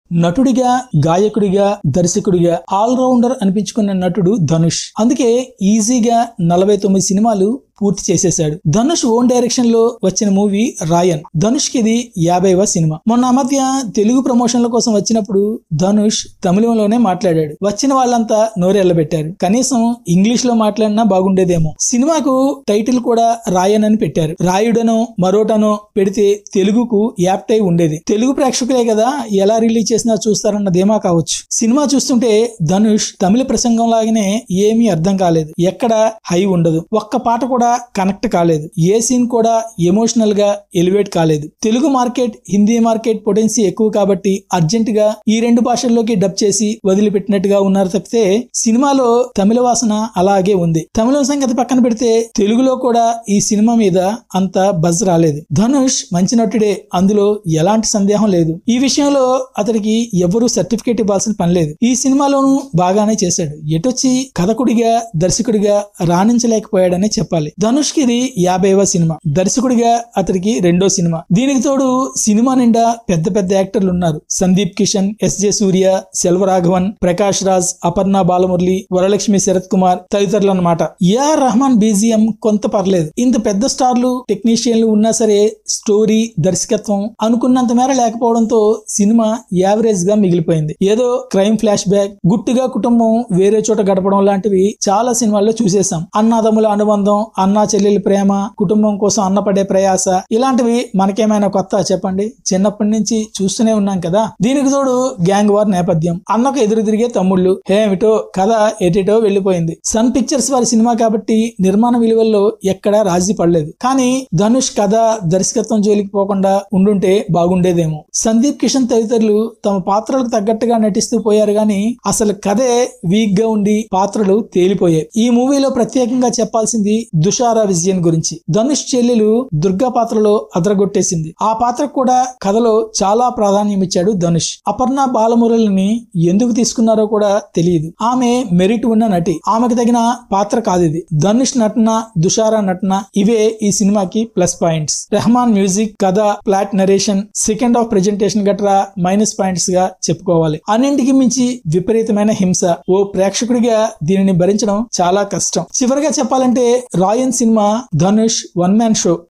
నటుడిగా గాయకుడిగా దర్శకుడిగా ఆల్రౌండర్ అనిపించుకున్న నటుడు ధనుష్ అందుకే ఈజీగా నలభై తొమ్మిది సినిమాలు పూర్తి చేసేశాడు ధనుష్ ఓన్ డైరెక్షన్ లో వచ్చిన మూవీ రాయన్ ధనుష్ కి ఇది యాభైవ సినిమా మొన్న ఆ మధ్య తెలుగు ప్రమోషన్ల కోసం వచ్చినప్పుడు ధనుష్ తమిళంలోనే మాట్లాడాడు వచ్చిన వాళ్ళంతా నోరెళ్ళబెట్టారు కనీసం ఇంగ్లీష్ లో మాట్లాడినా బాగుండేదేమో సినిమాకు టైటిల్ కూడా రాయన్ అని పెట్టారు రాయుడనో మరోటనో పెడితే తెలుగుకు యాప్ట్ అయి ఉండేది తెలుగు ప్రేక్షకులే కదా ఎలా రిలీజ్ చేసినా చూస్తారన్న ధీమా కావచ్చు సినిమా చూస్తుంటే ధనుష్ తమిళ ప్రసంగం లాగానే ఏమీ అర్థం కాలేదు ఎక్కడ హై ఉండదు ఒక్క పాట కూడా కనెక్ట్ కాలేదు ఏ సీన్ కూడా ఎమోషనల్ గా ఎలివేట్ కాలేదు Telugu market Hindi market potency ఎక్కువ కాబట్టి అర్జెంట్ గా ఈ రెండు భాషల్లోకి డబ్ చేసి వదిలిపెట్టినట్టుగా ఉన్నారు తప్పితే సినిమాలో తమిళ వాసన అలాగే ఉంది తమిళం సంగతి పక్కన పెడితే తెలుగులో కూడా ఈ సినిమా మీద అంత బజ్ రాలేదు ధనుష్ మంచి నటుడే అందులో ఎలాంటి సందేహం లేదు ఈ విషయంలో అతడికి ఎవరూ సర్టిఫికేట్ ఇవ్వాల్సిన పని లేదు ఈ సినిమాలోనూ బాగానే చేశాడు ఎటొచ్చి కథకుడిగా దర్శకుడిగా రాణించలేకపోయాడనే చెప్పాలి ధనుష్ కి ఇది యాభైవ సినిమా దర్శకుడిగా అతడికి రెండో సినిమా దీనికి తోడు సినిమా నిండా పెద్ద పెద్ద యాక్టర్లు ఉన్నారు సందీప్ కిషన్ ఎస్ జే సూర్య సెల్వరాఘవన్ ప్రకాష్ రాజ్ అపర్ణ బాలమురళి వరలక్ష్మి శరత్ కుమార్ తదితరులు అన్నమాట ఏఆర్ రహమాన్ బీజిఎం కొంత పర్లేదు ఇంత పెద్ద స్టార్లు టెక్నీషియన్లు ఉన్నా సరే స్టోరీ దర్శకత్వం అనుకున్నంత మేర లేకపోవడంతో సినిమా యావరేజ్ గా మిగిలిపోయింది ఏదో క్రైమ్ ఫ్లాష్ బ్యాక్ గుట్టుగా కుటుంబం వేరే చోట గడపడం లాంటివి చాలా సినిమాల్లో చూసేసాం అన్నాదమ్ముల అనుబంధం అన్నా చెల్లెలి ప్రేమ కుటుంబం కోసం అన్నపడే ప్రయాస ఇలాంటివి మనకేమైనా కొత్త చెప్పండి చిన్నప్పటి నుంచి చూస్తూనే ఉన్నాం కదా దీనికి తోడు గ్యాంగ్ వార్ నేపథ్యం అన్నకు ఎదురు తిరిగే తమ్ముళ్ళు ఏమిటో కథ ఎటేటో వెళ్లిపోయింది సన్ పిక్చర్స్ వారి సినిమా కాబట్టి నిర్మాణ విలువల్లో ఎక్కడా రాజీ పడలేదు కానీ ధనుష్ కథ దర్శకత్వం జోలికి పోకుండా ఉండుంటే బాగుండేదేమో సందీప్ కిషన్ తదితరులు తమ పాత్రలకు తగ్గట్టుగా నటిస్తూ పోయారు గాని అసలు కథే వీక్ గా ఉండి పాత్రలు తేలిపోయాయి ఈ మూవీలో ప్రత్యేకంగా చెప్పాల్సింది దుషారా విజయన్ గురించి ధనుష్ చెల్లెలు దుర్గా పాత్రలో అదరగొట్టేసింది ఆ పాత్రకు కూడా కథలో చాలా ప్రాధాన్యం ఇచ్చాడు ధనుష్ అపర్ణ బాలమురళిని ఎందుకు తీసుకున్నారో కూడా తెలియదు ఆమె మెరిట్ ఉన్న నటి ఆమెకు తగిన పాత్ర కాదు ఇది ధనుష్ నటన దుషారా నటన ఇవే ఈ సినిమాకి ప్లస్ పాయింట్స్ రెహమాన్ మ్యూజిక్ కథ plot narration second half presentation గట్రా మైనస్ పాయింట్స్ గా చెప్పుకోవాలి అన్నింటికి మించి విపరీతమైన హింస ఓ ప్రేక్షకుడిగా దీనిని భరించడం చాలా కష్టం చివరిగా చెప్పాలంటే Raayan cinema Dhanush one man show